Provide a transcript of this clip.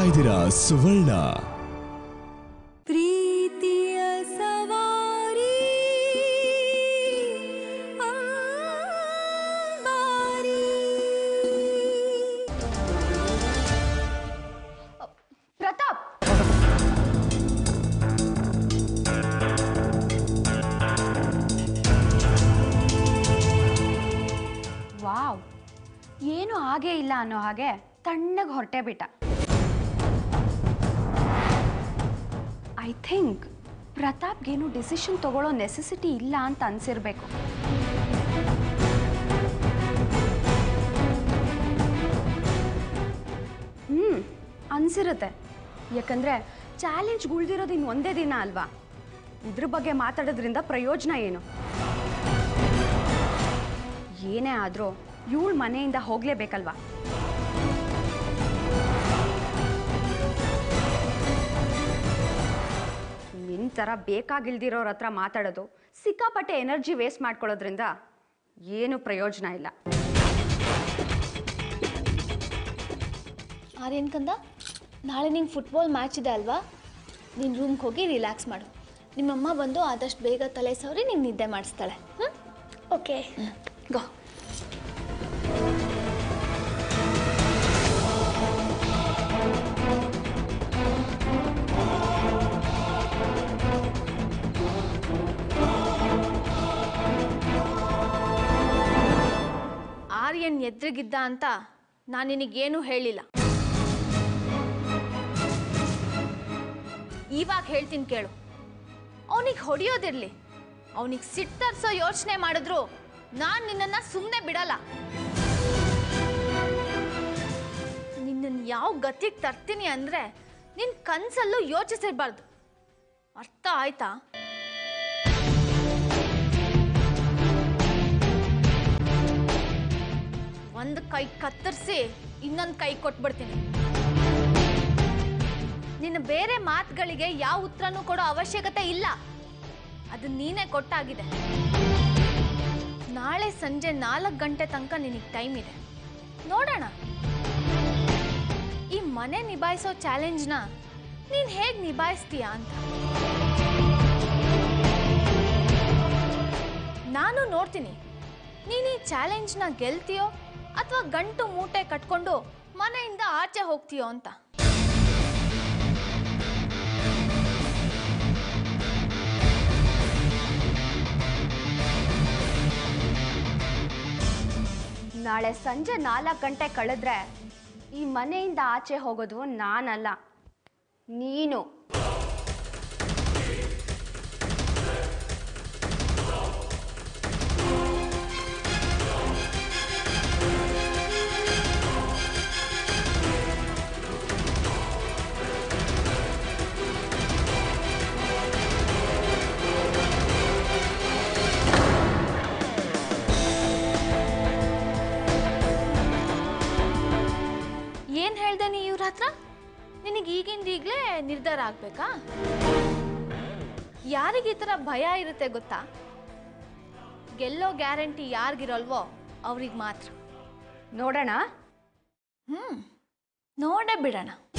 ಇದ್ದೀರಾ ಸುವರ್ಣ ಪ್ರೀತಿಯ ಸವಾರಿ ಅಂಬಾರಿ ಪ್ರತಾಪ್ ವಾವ್ ಏನು ಹಾಗೇ ಇಲ್ಲ ಅನ್ನೋ ಹಾಗೆ ತಣ್ಣಗೆ ಹೊರಟೆ ಬಿಟ್ಟ ಐ ಥಿಂಕ್ ಪ್ರತಾಪ್ಗೇನು ಡಿಸಿಷನ್ ತಗೊಳ್ಳೋ ನೆಸೆಸಿಟಿ ಇಲ್ಲ ಅಂತ ಅನ್ಸಿರ್ಬೇಕು ಹ್ಞೂ ಅನ್ಸಿರುತ್ತೆ ಯಾಕಂದರೆ ಚಾಲೆಂಜ್ ಉಳ್ದಿರೋದು ಇನ್ನು ಒಂದೇ ದಿನ ಅಲ್ವಾ ಇದ್ರ ಬಗ್ಗೆ ಮಾತಾಡೋದ್ರಿಂದ ಪ್ರಯೋಜನ ಏನು ಏನೇ ಆದರೂ ಇವಳು ಮನೆಯಿಂದ ಹೋಗಲೇಬೇಕಲ್ವಾ ನಿನ್ನ ಥರ ಬೇಕಾಗಿಲ್ದಿರೋರ ಹತ್ರ ಮಾತಾಡೋದು ಸಿಕ್ಕಾಪಟ್ಟೆ ಎನರ್ಜಿ ವೇಸ್ಟ್ ಮಾಡ್ಕೊಳ್ಳೋದ್ರಿಂದ ಏನು ಪ್ರಯೋಜನ ಇಲ್ಲ ಆರ್ಯನ್ ಕಂದ ನಾಳೆ ನಿಂಗೆ ಫುಟ್ಬಾಲ್ ಮ್ಯಾಚ್ ಇದೆ ಅಲ್ವಾ ನೀನು ರೂಮ್ಗೆ ಹೋಗಿ ರಿಲ್ಯಾಕ್ಸ್ ಮಾಡು ನಿಮ್ಮಮ್ಮ ಬಂದು ಆದಷ್ಟು ಬೇಗ ತಲೆ ಸವರಿ ನಿಂಗೆ ನಿದ್ದೆ ಮಾಡಿಸ್ತಾಳೆ ಹ್ಞೂ ಓಕೆ ಗೋ ಆರ್ಯನ್ ಎದ್ರಿಗಿದ್ದ ಅಂತ ನಾನು ನಿನಗೇನು ಹೇಳಿಲ್ಲ ಇವಾಗ ಹೇಳ್ತೀನಿ ಕೇಳು ಅವನಿಗೆ ಹೊಡೆಯೋದಿರ್ಲಿ ಅವನಿಗೆ ಸಿಟ್ಟರ್ಸೋ ಯೋಚನೆ ಮಾಡಿದ್ರು ನಾನು ನಿನ್ನನ್ನ ಸುಮ್ಮನೆ ಬಿಡಲ್ಲ ನಿನ್ನನ್ನು ಯಾವ ಗತಿಗೆ ತರ್ತೀನಿ ಅಂದರೆ ನಿನ್ನ ಕನಸಲ್ಲೂ ಯೋಚಿಸಿರ್ಬಾರ್ದು ಅರ್ಥ ಆಯ್ತಾ ಒಂದು ಕೈ ಕತ್ತರಿಸಿ ಇನ್ನೊಂದು ಕೈ ಕೊಟ್ಬಿಡ್ತೀನಿ ನಿನ್ನ ಬೇರೆ ಮಾತುಗಳಿಗೆ ಯಾವ ಉತ್ತರನೂ ಕೊಡೋ ಅವಶ್ಯಕತೆ ಇಲ್ಲ ಅದು ನೀನೇ ಕೊಟ್ಟಾಗಿದೆ ನಾಳೆ ಸಂಜೆ ನಾಲ್ಕು ಗಂಟೆ ತನಕ ನಿನಗೆ ಟೈಮ್ ಇದೆ ನೋಡೋಣ ಈ ಮನೆ ನಿಭಾಯಿಸೋ ಚಾಲೆಂಜ್ನ ನೀನು ಹೇಗೆ ನಿಭಾಯಿಸ್ತೀಯ ಅಂತ ನಾನು ನೋಡ್ತೀನಿ ನೀನು ಈ ಚಾಲೆಂಜ್ನ ಗೆಲ್ತೀಯೋ ಅಥವಾ ಗಂಟು ಮೂಟೆ ಕಟ್ಕೊಂಡು ಮನೆಯಿಂದ ಆಚೆ ಹೋಗ್ತೀಯೋ ಅಂತ ನಾಳೆ ಸಂಜೆ ನಾಲ್ಕು ಗಂಟೆ ಕಳೆದ್ರೆ ಈ ಮನೆಯಿಂದ ಆಚೆ ಹೋಗೋದು ನಾನಲ್ಲ ನೀನು ಏನ್ ಹೇಳ್ದೆ ನೀ ಇವ್ರ ಹತ್ರ ನಿನಗೆ ಈಗಿಂದ ಈಗಲೇ ನಿರ್ಧಾರ ಆಗ್ಬೇಕಾ ಯಾರಿಗೆ ಈ ಥರ ಭಯ ಇರುತ್ತೆ ಗೊತ್ತಾ ಗೆಲ್ಲೋ ಗ್ಯಾರಂಟಿ ಯಾರಿಗಿರಲ್ವೋ ಅವ್ರಿಗೆ ಮಾತ್ರ ನೋಡೋಣ ಹ್ಞೂ ನೋಡೇ ಬಿಡೋಣ